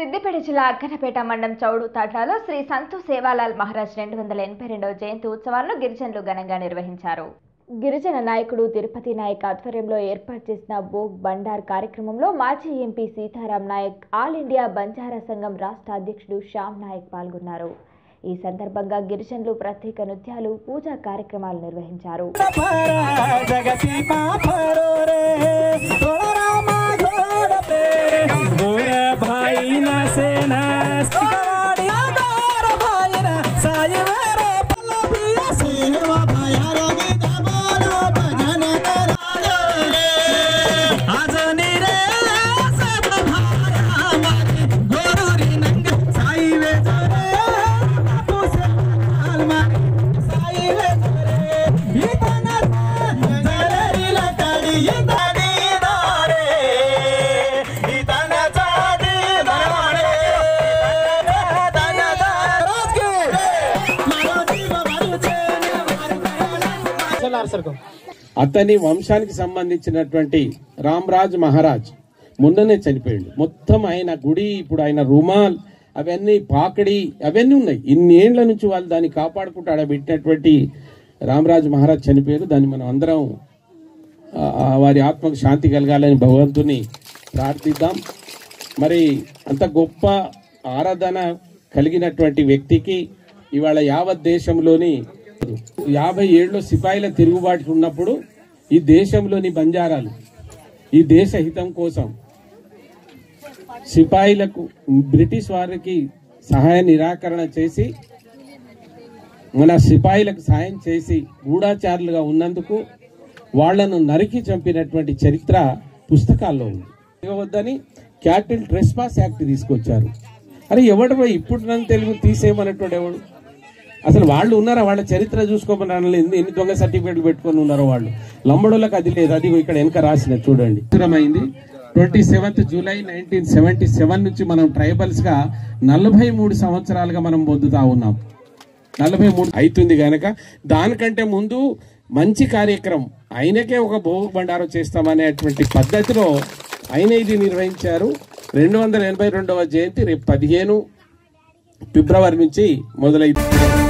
సిద్దిపేట జిల్లా అక్కనపేట మండలం చౌడు తాటాలో శ్రీ సంతు సేవాలాల్ మహారాజ్ రెండు వందల ఎనభై రెండవ జయంతి ఉత్సవాలను గిరిజనులు ఘనంగా నిర్వహించారు గిరిజన నాయకుడు తిరుపతి నాయక్ ఆధ్వర్యంలో ఏర్పాటు చేసిన బోగ్ బండార్ కార్యక్రమంలో మాజీ MP Sitaram Nayak all India Banjara సంఘం రాష్ట్ర అధ్యక్షుడు శ్యామ్ నాయక్ పాల్గొన్నారు ఈ సందర్భంగా గిరిజనులు ప్రత్యేక నృత్యాలు పూజా కార్యక్రమాలు నిర్వహించారు जगती माफरो रे थोड़ा रामा घोड़ पे गोर भाई ना से ना सिकाड़ी आधार भाई ना साई मेरे पलबिया सेवा भाया रोगी दबालो भजन करायो रे आज रे सब भाया मारे गोरुरी नंग साई वे जरे बापू से हाल मारे साई वे जरे इतना जरेला कड़ी इतनी दारे इतना चादी दारे इतना दारोज के मारो जीव मारो चेने मारो అతని వంశానికి సంబంధించినటువంటి రామ్రాజ్ మహారాజ్ మొన్ననే చనిపోయాడు మొత్తం ఆయన గుడి ఇప్పుడు ఆయన రుమాల్ అవన్నీ పాకడి అవన్నీ ఉన్నాయి ఇన్ని ఏండ్ల నుంచి వాళ్ళు దాన్ని కాపాడుకుంటూ ఆడ పెట్టినటువంటి రామరాజ్ మహారాజ్ చనిపోయారు దాన్ని మనం అందరం ఆ, ఆ వారి ఆత్మకు శాంతి కలగాలని భగవంతుని ప్రార్థిద్దాం మరి అంత గొప్ప ఆరాధన కలిగినటువంటి వ్యక్తికి ఇవాళ యావత్ దేశంలోని యాభై ఏళ్ళు సిపాయిల తిరుగుబాటు ఉన్నప్పుడు ఈ దేశంలోని బంజారాలు ఈ దేశ హితం కోసం సిపాయిలకు బ్రిటిష్ వారికి సహాయ నిరాకరణ చేసి మన సిపాయిలకు సాయం చేసి గూఢాచారులుగా ఉన్నందుకు వాళ్లను నరికి చంపినటువంటి చరిత్ర పుస్తకాల్లో ఉంది వద్దని క్యాపిటల్ ట్రెస్పాస్ యాక్ట్ తీసుకొచ్చారు అరే ఎవడు ఇప్పుడు నన్ను తెలుగు తీసేయమన్నటువంటి ఎవడు అసలు వాళ్ళు ఉన్నారా వాళ్ళ చరిత్ర చూసుకోమని అనలేదు ఎన్ని ఎన్ని దొంగ సర్టిఫికేట్లు పెట్టుకొని ఉన్నారో వాళ్ళు లంబడోళ్ళకి అది లేదు అది ఇక్కడ వెనక రాసిన చూడండి అయింది twenty seventh July nineteen seventy seven నుంచి మనం ట్రైబల్స్ గా నలభై మూడు సంవత్సరాలుగా మనం పొందుతా ఉన్నాం నలభై మూడు అవుతుంది గనక దానికంటే ముందు మంచి కార్యక్రమం ఆయనకే ఒక భోగ బండారం చేస్తామనేటువంటి పద్ధతిలో ఆయన ఇది నిర్వహించారు రెండు వందల ఎనభై రెండవ జయంతి రేపు పదిహేను ఫిబ్రవరి నుంచి మొదలైంది